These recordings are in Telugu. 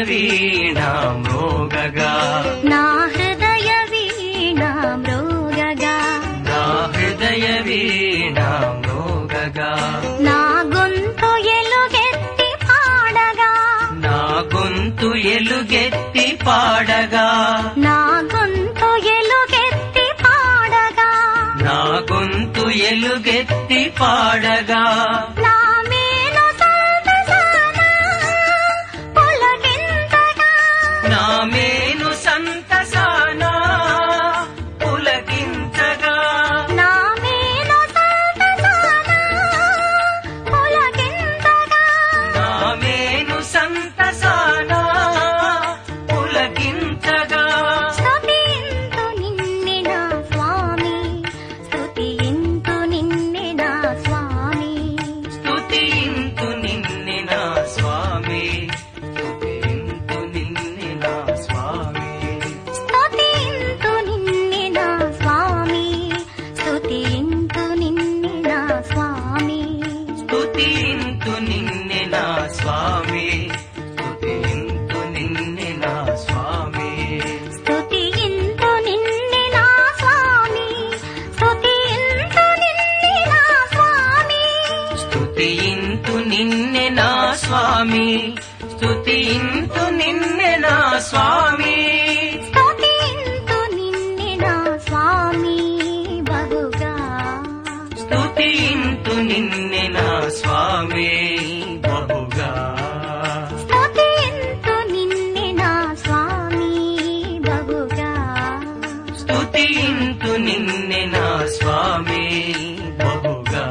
వీణా మృగగా నా హృదయ వీణ మృగగా నా హృదయ వీణా మృగగా నా గొంతు ఎలుగెత్తి పాడగా నా గొంతు ఎలుగెత్తి పాడగా నా గొంతు ఎలుగెత్తి పాడగా నా గొంతు ఎలుగెత్తి పాడగా నా మేలు సంతసాన పులకింతగా నా మేను సంతసానా పులకించగా నా మేలు సంతసాన పులకింతగా నా మేను సంతసానా పులకించగా స్తుతింతు నిన్నే నా స్వామి స్తుతింతు నిన్నే నా స్వామి స్తుతింతు నిన్నే నా స్వామి స్తుతింతు నిన్నే నా స్వామి స్తుతింతు నిన్నే నా స్వామి స్తుతింతు నిన్నే నా స్వామి స్తుతింతు నిన్నే నా స్వామి స్తుతింతు నిన్నే నా స్వామి స్తుతింతు నిన్నే నా స్వామి స్తుతింతు నిన్నే నా స్వామి స్తుతింతు నిన్నే నా స్వామి స్తుతింతు నిన్నే నా స్వామి స్తుతింతు నిన్నే నా స్వామి బహుగా స్తుతింతు నిన్నే నా స్వామి బహుగా స్తుతింతు నిన్నే నా స్వామి బహుగా స్తుతింతు నిన్నే నా స్వామి బహుగా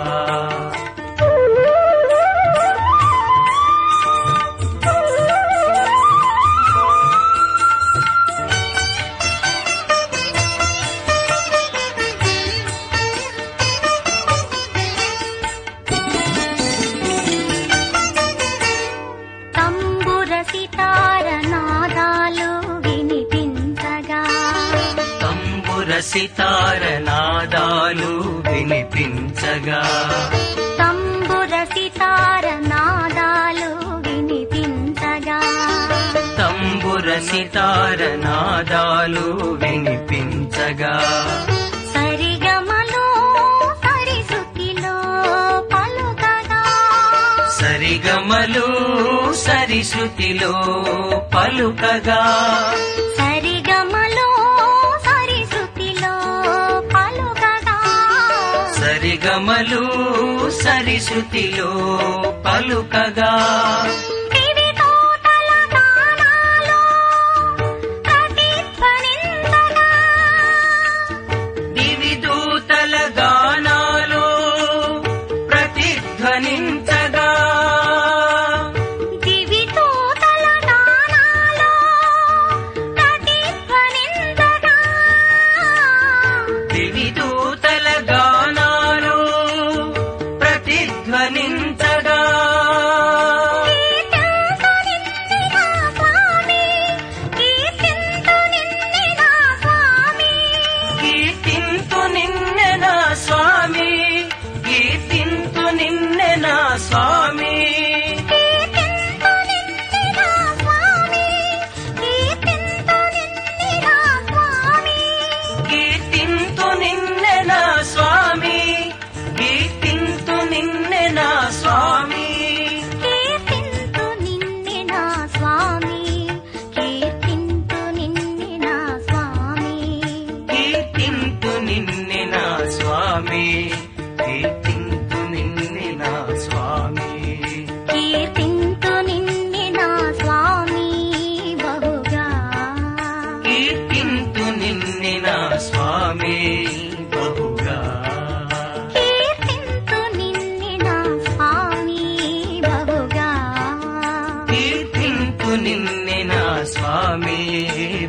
తంబుర సితార నాదాలు వినిపించగా తంబుర సితార నాదాలు వినిపించగా తంబుర సితార నాదాలు వినిపించగా తంబుర సితార నాదాలు వినిపించగా సరిగమలో సరిసుతిలో పలుకగా సరిగమలు సరిశృతిలో పలుకగా సరిగమలో సరిసుతిలో పలుకగా సరిగమలు సరిశృతిలో పలుకగా దివి తోటల గానాలో ప్రతిధ్వనించగా దివి దూతల గానాలు ప్రతిధ్వనించగా దివి తోటల గానాలో ప్రతిధ్వనించగా దివి దూతల గానాలు ప్రతిధ్వనించగా కీర్తింతు నిన్నే నా స్వామి కీర్తింతు నిన్నే నా స్వామి కీర్తింతు నిన్నే నా స్వామి కీర్తింతు నిన్నే నా స్వామి కీర్తింతు నిన్నే నా స్వామి కీర్తింతు నిన్నే నా స్వామి కీర్తింతు నిన్నే నా స్వామి కీర్తింతు నిన్నే నా స్వామి కీర్తింతు నిన్నే నా స్వామి కీర్తింతు నిన్నే నా స్వామి కీర్తింతు నిన్నే నా స్వామి బహుగా కీర్తింతు నిన్నే నా స్వామి బహుగా కీర్తింతు నిన్నే నా స్వామి బహుగా కీర్తింతు నిన్నే నా స్వామి